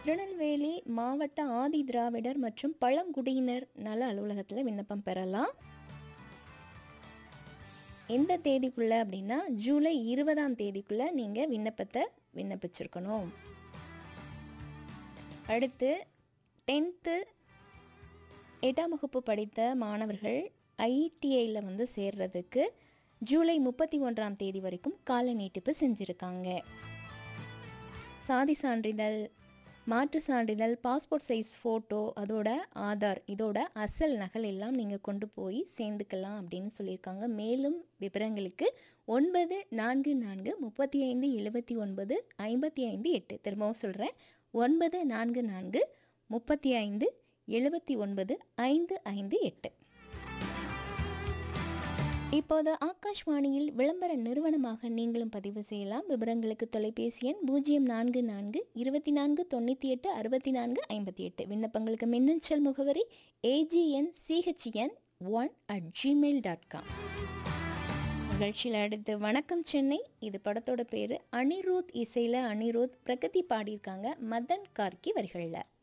திருநெல்வேலி மாவட்ட ஆதி திராவிடர் மற்றும் பழங்குடியினர் நல அலுவலகத்தில் விண்ணப்பம் பெறலாம் எந்த தேதிக்குள்ள அப்படின்னா ஜூலை இருபதாம் தேதிக்குள்ள நீங்கள் விண்ணப்பத்தை விண்ணப்பிச்சிருக்கணும் அடுத்து டென்த்து எட்டாம் வகுப்பு படித்த மாணவர்கள் ஐடிஐயில் வந்து சேர்றதுக்கு ஜூலை முப்பத்தி ஒன்றாம் தேதி வரைக்கும் கால நீட்டிப்பு செஞ்சுருக்காங்க சாதி சான்றிதழ் மாற்று சான்றிதழ் பாஸ்போர்ட் சைஸ் ஃபோட்டோ அதோட ஆதார் இதோட அசல் நகல் எல்லாம் நீங்கள் கொண்டு போய் சேர்ந்துக்கலாம் அப்படின்னு சொல்லியிருக்காங்க மேலும் விவரங்களுக்கு ஒன்பது நான்கு நான்கு முப்பத்தி ஐந்து எழுபத்தி ஒன்பது ஐம்பத்தி ஐந்து எட்டு திரும்பவும் சொல்கிறேன் ஒன்பது நான்கு நான்கு முப்பத்தி ஐந்து எழுபத்தி ஒன்பது ஐந்து ஐந்து எட்டு இப்போது ஆகாஷ்வாணியில் விளம்பர நிறுவனமாக நீங்களும் பதிவு செய்யலாம் விவரங்களுக்கு தொலைபேசி எண் பூஜ்ஜியம் நான்கு நான்கு இருபத்தி நான்கு தொண்ணூற்றி எட்டு அறுபத்தி நான்கு ஐம்பத்தி எட்டு விண்ணப்பங்களுக்கு மின்னஞ்சல் முகவரி AGN CHN one at Gmail dot com நிகழ்ச்சியில் அடுத்து வணக்கம் சென்னை இது படத்தோட பேர் அனிருத் இசையில் அனிருத் பிரகதி பாடியிருக்காங்க மதன் கார்கி வரிகளில்